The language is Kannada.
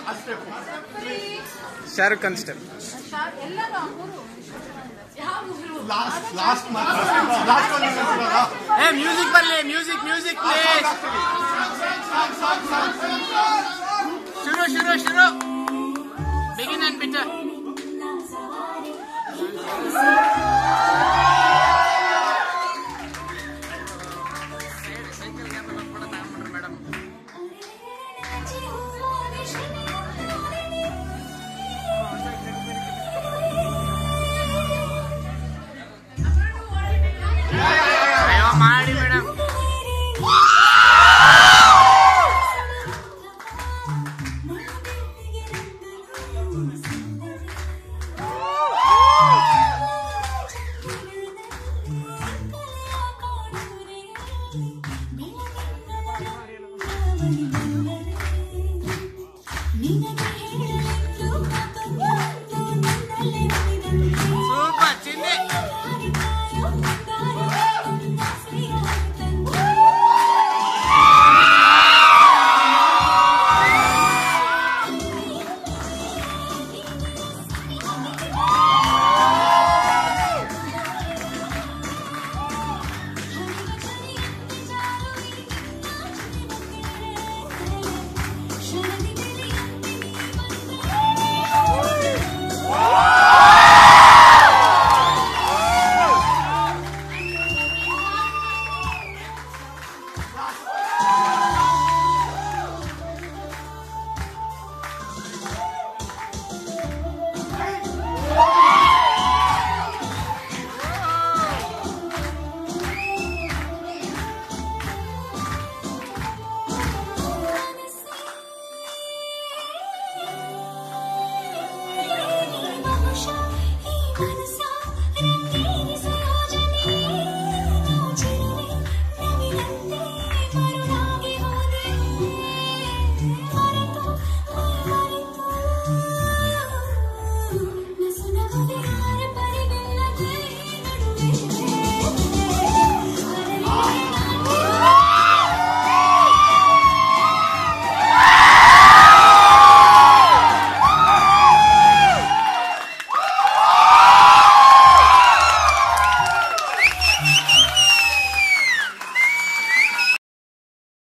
ಶಾರುಖ್ ಖಾನ್ ಸ್ಟೆಪ್ ಎಲ್ಲರೂ ಮೂರು ಯಾವ ಮೂರು ಲಾಸ್ಟ್ ಲಾಸ್ಟ್ ಲಾಸ್ಟ್ ಒಂದು ಏ ಮ್ಯೂಸಿಕ್ ಬರ್ಲಿ ಮ್ಯೂಸಿಕ್ ಮ್ಯೂಸಿಕ್ ಪ್ಲೀಸ್ ಶುರು ಶುರು ಶುರು ಬಿಗಿನ್ ಅಂಡ್ ಬಿಟ್ಟ ಸೈಕಲ್ ಕ್ಯಾಮೆರಾ ಕೂಡ ತಗೊಂಡ್ಬಿಡ್ರಿ ಮೇಡಮ್ ಅರೆ